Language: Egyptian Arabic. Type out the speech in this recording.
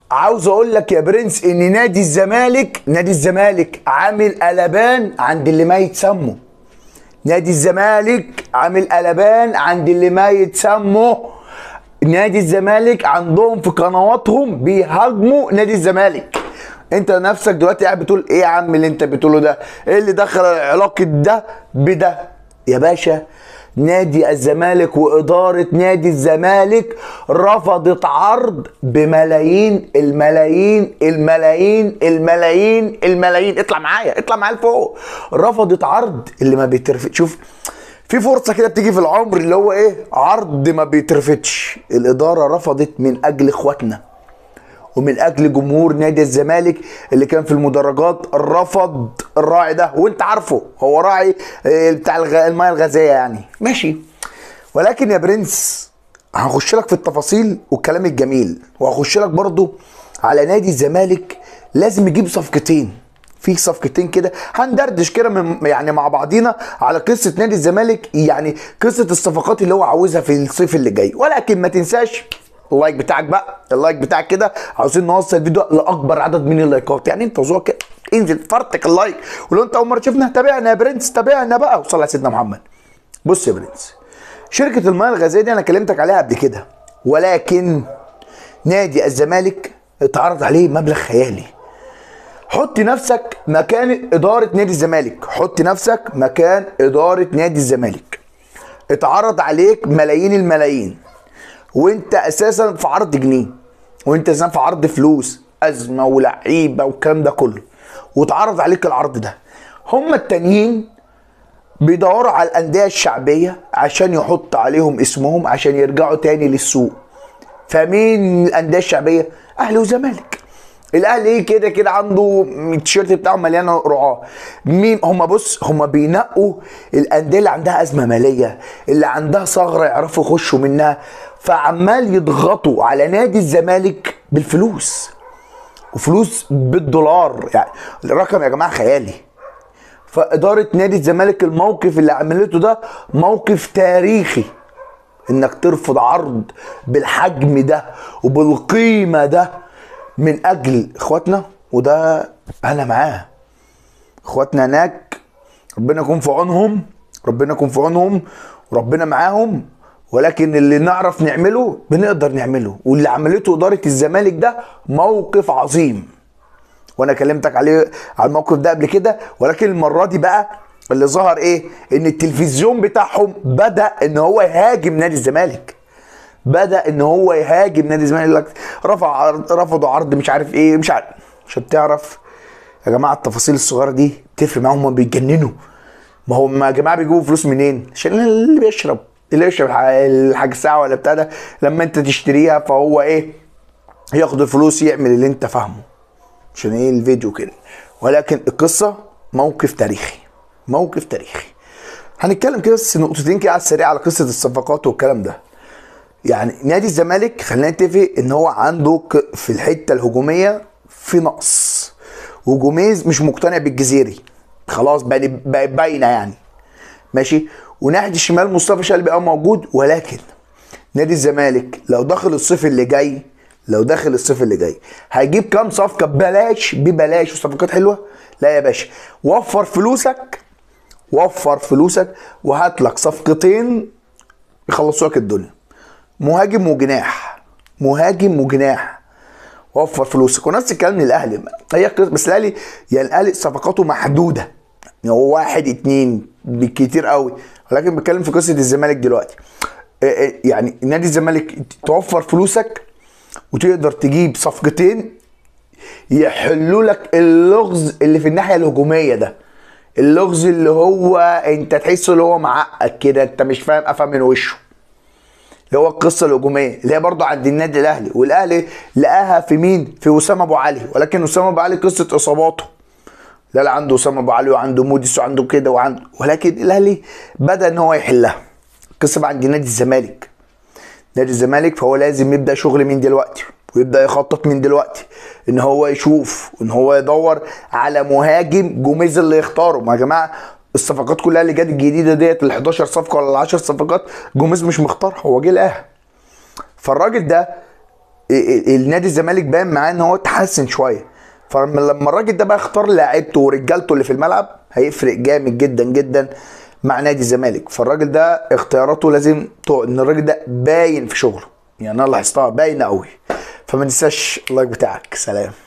عاوز اقول لك يا برنس ان نادي الزمالك نادي الزمالك عامل قلبان عند اللي ما يتسموا نادي الزمالك عامل قلبان عند اللي ما يتسموا نادي الزمالك عندهم في قنواتهم بيهاجموا نادي الزمالك انت نفسك دلوقتي قاعد بتقول ايه يا عم اللي انت بتقوله ده ايه اللي دخل علاقه ده بده يا باشا نادي الزمالك وإدارة نادي الزمالك رفضت عرض بملايين الملايين الملايين الملايين الملايين اطلع معايا اطلع معايا لفوق رفضت عرض اللي ما بيترفض شوف في فرصة كده بتيجي في العمر اللي هو ايه عرض ما بيترفضش الإدارة رفضت من أجل إخواتنا ومن اجل جمهور نادي الزمالك اللي كان في المدرجات رفض الراعي ده وانت عارفه هو راعي آه، بتاع الغ- المايه الغازيه يعني ماشي ولكن يا برنس هنخش لك في التفاصيل والكلام الجميل وهخش لك برضو على نادي الزمالك لازم يجيب صفقتين في صفقتين كده هندردش كده من يعني مع بعضينا على قصه نادي الزمالك يعني قصه الصفقات اللي هو عاوزها في الصيف اللي جاي ولكن ما تنساش اللايك بتاعك بقى اللايك بتاعك كده عاوزين نوصل الفيديو لاكبر عدد من اللايكات يعني انت وزوك كده انزل فرتك اللايك ولو انت اول مره تشوفنا تابعنا يا برنس تابعنا بقى وصل على سيدنا محمد بص يا برنس شركه المياه الغازيه دي انا كلمتك عليها قبل كده ولكن نادي الزمالك اتعرض عليه مبلغ خيالي حط نفسك مكان اداره نادي الزمالك حط نفسك مكان اداره نادي الزمالك اتعرض عليك ملايين الملايين وانت اساسا في عرض جنيه وانت اساسا في عرض فلوس ازمه ولعيبه والكلام ده كله واتعرض عليك العرض ده هما التانيين بيدوروا على الانديه الشعبيه عشان يحط عليهم اسمهم عشان يرجعوا تاني للسوق فمين الانديه الشعبيه اهلي وزمالك الاهلي ايه كده كده عنده التيشيرت بتاعه مليان رعاه مين هم بص هم بينقوا الانديه اللي عندها ازمه ماليه اللي عندها ثغره يعرفوا يخشوا منها فعمال يضغطوا على نادي الزمالك بالفلوس وفلوس بالدولار يعني الرقم يا جماعه خيالي فاداره نادي الزمالك الموقف اللي عملته ده موقف تاريخي انك ترفض عرض بالحجم ده وبالقيمه ده من اجل اخواتنا وده انا معاه اخواتنا هناك ربنا يكون في عونهم ربنا يكون في عونهم وربنا معاهم ولكن اللي نعرف نعمله بنقدر نعمله واللي عملته اداره الزمالك ده موقف عظيم وانا كلمتك عليه على الموقف ده قبل كده ولكن المره دي بقى اللي ظهر ايه ان التلفزيون بتاعهم بدا ان هو يهاجم نادي الزمالك بدا ان هو يهاجم نادي الزمالك يقول لك رفع عرض رفضوا عرض مش عارف ايه مش عارف عشان تعرف يا جماعه التفاصيل الصغيره دي تفرق معاهم هم بيتجننوا ما هم يا جماعه بيجيبوا فلوس منين؟ عشان اللي بيشرب اللي يشرب الح- الحاجه ساعه ولا بتاع ده لما انت تشتريها فهو ايه ياخد الفلوس يعمل اللي انت فاهمه عشان ايه الفيديو كده ولكن القصه موقف تاريخي موقف تاريخي هنتكلم كده بس نقطتين كده على السريع على قصه الصفقات والكلام ده يعني نادي الزمالك خلينا نتفق ان هو عنده ك- في الحته الهجوميه في نقص وجوميز مش مقتنع بالجزيري خلاص بقت بقت باينه يعني ماشي وناحيه الشمال مصطفى شلبي اه موجود ولكن نادي الزمالك لو دخل الصيف اللي جاي لو داخل الصيف اللي جاي هيجيب كام صفقه ببلاش ببلاش وصفقات حلوه لا يا باشا وفر فلوسك وفر فلوسك وهات لك صفقتين يخلصوا لك الدنيا مهاجم وجناح مهاجم وجناح وفر فلوسك ونفس الكلام للاهلي هي قصة- بس الاهلي يعني الاهلي صفقاته محدوده يعني هو واحد اتنين بالكتير قوي ولكن بتكلم في قصه الزمالك دلوقتي إيه إيه يعني نادي الزمالك توفر فلوسك وتقدر تجيب صفقتين يحلوا لك اللغز اللي في الناحيه الهجوميه ده اللغز اللي هو انت تحسه اللي هو معقد كده انت مش فاهم قفا من وشه اللي هو القصه الهجوميه اللي هي برضه عند النادي الاهلي والاهلي لقاها في مين؟ في وسام ابو علي ولكن وسام ابو علي قصه اصاباته لا لا عنده وسام ابو علي وعنده موديس وعنده كده وعنده ولكن الاهلي بدا ان هو يحلها القصه بقى عند نادي الزمالك نادي الزمالك فهو لازم يبدا شغل من دلوقتي ويبدا يخطط من دلوقتي ان هو يشوف ان هو يدور على مهاجم جوميز اللي يختاره ما يا جماعه الصفقات كلها اللي جت الجديده ديت ال 11 صفقه ولا ال 10 صفقات جوميز مش مختارها هو جه لقاها فالراجل ده ال- ال- النادي الزمالك باين معاه ان هو اتحسن شويه فلما لما الراجل ده بقى اختار لاعيبته ورجالته اللي في الملعب هيفرق جامد جدا جدا مع نادي الزمالك فالراجل ده اختياراته لازم تو- ان الراجل ده باين في شغله يعني انا لاحظتها باينه قوي فما تنساش اللايك بتاعك سلام